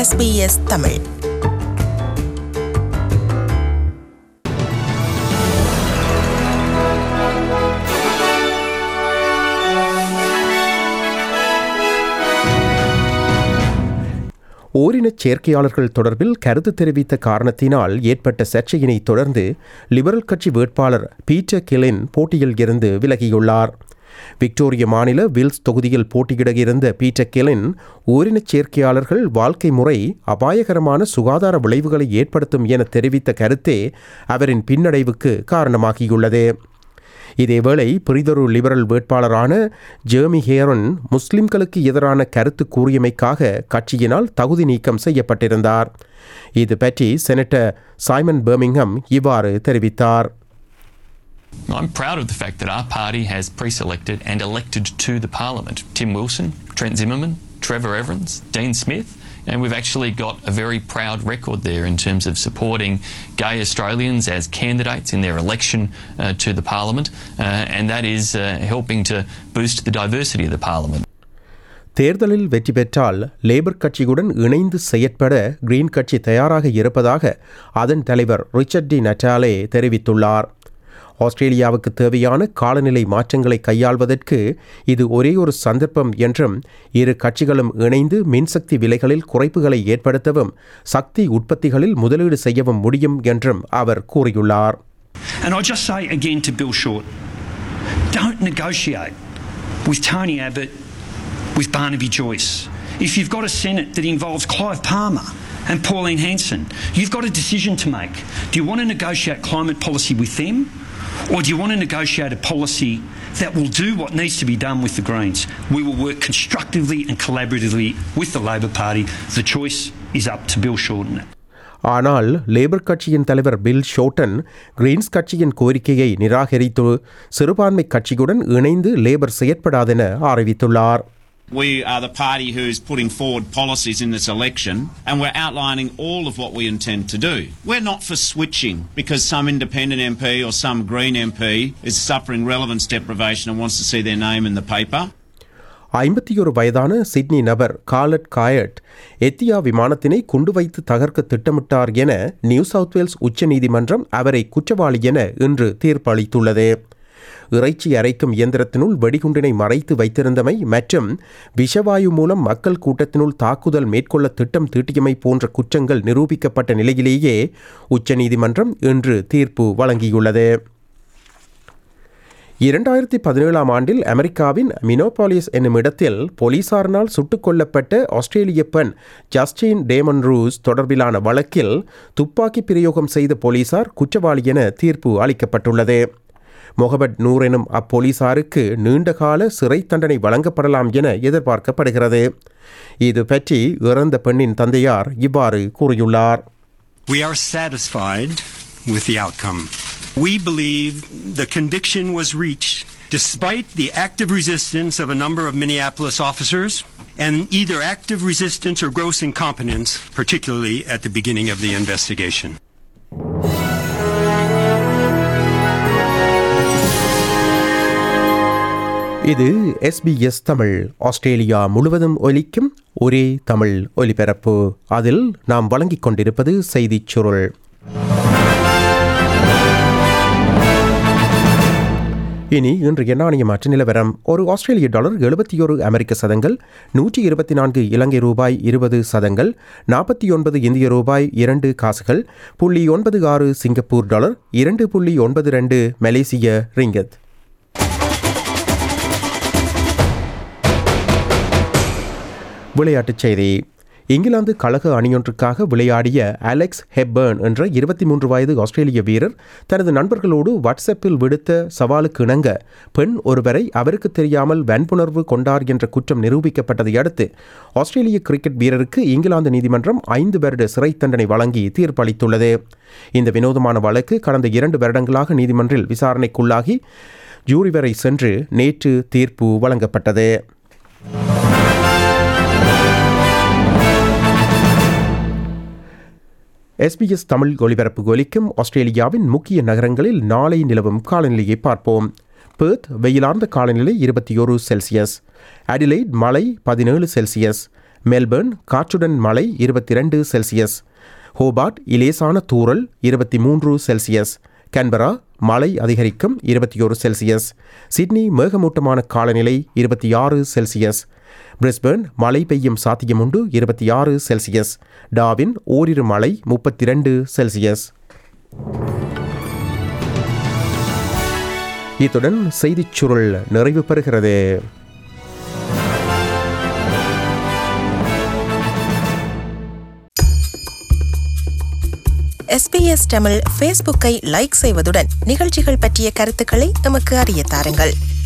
SBS Tamil ஓரினச் சேர்க்கையாளர்கள் தொடர்பில் கருத்து தெரிவித்த காரணத்தினால் ஏற்பட்ட சர்ச்சையினை தொடர்ந்து லிபரல் கட்சி வேட்பாளர் பீட்டர் கிலின் போட்டியில் இருந்து விலகியுள்ளார் விக்டோரிய மாநில வில்ஸ் தொகுதியில் போட்டியிட இருந்த பீட்டர் கெலின் ஓரினச் சேர்க்கையாளர்கள் வாழ்க்கை முறை அபாயகரமான சுகாதார விளைவுகளை ஏற்படுத்தும் என தெரிவித்த கருத்தே அவரின் பின்னடைவுக்கு காரணமாகியுள்ளது இதேவேளை பிரிதொரு லிபரல் வேட்பாளரான ஜேர்மி ஹேரன் முஸ்லிம்களுக்கு எதிரான கருத்து கூறியமைக்காக கட்சியினால் தகுதி நீக்கம் செய்யப்பட்டிருந்தார் இது பற்றி செனட்டர் சைமன் பெர்மிங்ஹம் இவ்வாறு தெரிவித்தார் I'm proud of the fact that our party has pre-selected and elected to the parliament Tim Wilson, Trent Zimmerman, Trevor Evans, Dean Smith, and we've actually got a very proud record there in terms of supporting gay Australians as candidates in their election uh, to the parliament, uh, and that is uh, helping to boost the diversity of the parliament. தேர்தலில் வெற்றி பெற்றால் labour கட்சியுடன் இணைந்து செயற்பட green கட்சி தயாராக இருப்பதாக அதன் தலைவர் ரிச்சர்ட் டி நட்டாலே தெரிவித்துள்ளார் ஆஸ்திரேலியாவுக்கு தேவையான காலநிலை மாற்றங்களை கையாள்வதற்கு இது ஒரே ஒரு சந்தர்ப்பம் என்றும் இரு கட்சிகளும் இணைந்து மின்சக்தி விலைகளில் குறைப்புகளை ஏற்படுத்தவும் சக்தி உற்பத்திகளில் முதலீடு செய்யவும் முடியும் என்றும் அவர் கூறியுள்ளார் And I just say again to Bill Short don't negotiate with Tony Abbott, with Barnaby Joyce. If you've got a Senate that involves Clive Palmer and Pauline Hanson, you've got a decision to make. Do you want to negotiate climate policy with them? Or do you want to negotiate a policy that will do what needs to be done with the Greens? We will work constructively and collaboratively with the Labor Party. The choice is up to Bill Shorten. ஆனால் Labor கட்சியின் தலைவர் bill Shorten Green's கட்சியின் கோரிக்கையை நிராகரித்து சிறுபான்மை கட்சியுடன் இணைந்து labour செயற்படாதென அறிவித்துள்ளார் We are the party who's putting forward policies in this election and we're outlining all of what we intend to do. We're not for switching because some independent MP or some Green MP is suffering relevance deprivation and wants to see their name in the paper. ஐம்பத்தியொரு வயதான Sydney நபர் collard காயட் எத்தியா விமானத்தினை குண்டு வைத்து தகர்க்க திட்டமிட்டார் என new south Wales உச்சநீதிமன்றம் அவரை குற்றவாளி என இன்று தீர்ப்பளித்துள்ளது இறைச்சி அரைக்கும் இயந்திரத்தினுள் வெடிகுண்டினை மறைத்து வைத்திருந்தமை மற்றும் விஷவாயு மூலம் மக்கள் கூட்டத்தினுள் தாக்குதல் மேற்கொள்ள திட்டம் தீட்டியமை போன்ற குற்றங்கள் நிரூபிக்கப்பட்ட நிலையிலேயே உச்சநீதிமன்றம் இன்று தீர்ப்பு வழங்கியுள்ளது இரண்டாயிரத்தி பதினேழாம் ஆண்டில் அமெரிக்காவின் மினோபாலிஸ் என்னும் இடத்தில் போலீசாரினால் சுட்டுக் கொல்லப்பட்ட ஆஸ்திரேலிய பெண் ஜஸ்டின் டேமன் ரூஸ் தொடர்பிலான வழக்கில் துப்பாக்கி பிரயோகம் செய்த போலீசார் குற்றவாளி என தீர்ப்பு அளிக்கப்பட்டுள்ளது முகமட் நூர் எனும் அப்போலீசாருக்கு நீண்டகால சிறை தண்டனை வழங்கப்படலாம் என எதிர்பார்க்கப்படுகிறது இது பற்றி இறந்த பெண்ணின் தந்தையார் இவ்வாறு கூறியுள்ளார் We are satisfied with the outcome. We believe the conviction was reached despite the active resistance of a number of Minneapolis officers and either active resistance or gross incompetence, particularly at the beginning of the investigation. இது SBS Tamil Australia முழுவதும் ஒலிக்கும் ஒரே தமிழ் ஒலிபரப்பு அதில் நாம் வழங்கிக் கொண்டிருப்பது செய்திச் சுருள் இனி இன்றைய நாணய மாற்று நிலவரம் ஒரு ஆஸ்திரேலிய டாலர் எழுபத்தி ஒரு அமெரிக்க சதங்கள் நூற்றி இருபத்தி நான்கு இலங்கை ரூபாய் இருபது சதங்கள் நாற்பத்தி ஒன்பது இந்திய ரூபாய் இரண்டு காசுகள் புள்ளி ஒன்பது ஆறு சிங்கப்பூர் டாலர் இரண்டு புள்ளி ஒன்பது ரெண்டு மலேசிய ரிங்கத் விளையாட்டுச் செய்தி இங்கிலாந்து கழக அணியொன்றுக்காக விளையாடிய அலெக்ஸ் ஹெப்பர்ன் என்ற இருபத்தி மூன்று வயது ஆஸ்திரேலிய வீரர் தனது நண்பர்களோடு வாட்ஸ்அப்பில் விடுத்த சவாலுக்கு இணங்க பெண் ஒருவரை அவருக்கு தெரியாமல் வன்புணர்வு கொண்டார் என்ற குற்றம் நிரூபிக்கப்பட்டதை அடுத்து ஆஸ்திரேலிய கிரிக்கெட் வீரருக்கு இங்கிலாந்து நீதிமன்றம் ஐந்து வருட சிறை தண்டனை வழங்கி தீர்ப்பளித்துள்ளது இந்த வினோதமான வழக்கு கடந்த இரண்டு வருடங்களாக நீதிமன்றில் விசாரணைக்குள்ளாகி ஜூரி வரை சென்று நேற்று தீர்ப்பு வழங்கப்பட்டது எஸ்பிஎஸ் தமிழ் ஒலிபரப்பு ஒலிக்கும் ஆஸ்திரேலியாவின் முக்கிய நகரங்களில் நாளை நிலவும் காலநிலையை பார்ப்போம் பேர்த் வெயிலார்ந்த காலநிலை இருபத்தி ஒரு செல்சியஸ் அடிலைட் மழை பதினேழு செல்சியஸ் மெல்பர்ன் காற்றுடன் மழை இருபத்தி ரெண்டு செல்சியஸ் ஹோபார்ட் இலேசான தூறல் இருபத்தி மூன்று செல்சியஸ் கேன்பரா மழை அதிகரிக்கும் இருபத்தி ஒரு செல்சியஸ் சிட்னி மேகமூட்டமான காலநிலை இருபத்தி ஆறு செல்சியஸ் பிரிஸ்பர்ன் மழை பெய்யும் சாத்தியமுண்டு இருபத்தி ஆறு செல்சியஸ் டாவின் ஓரிரு மழை முப்பத்தி ரெண்டு செல்சியஸ் இத்துடன் செய்திச் சுருள் நிறைவு பெறுகிறது எஸ்பிஎஸ் தமிழ் ஃபேஸ்புக்கை லைக் செய்வதுடன் நிகழ்ச்சிகள் பற்றிய கருத்துக்களை எமக்கு அறிய தாருங்கள்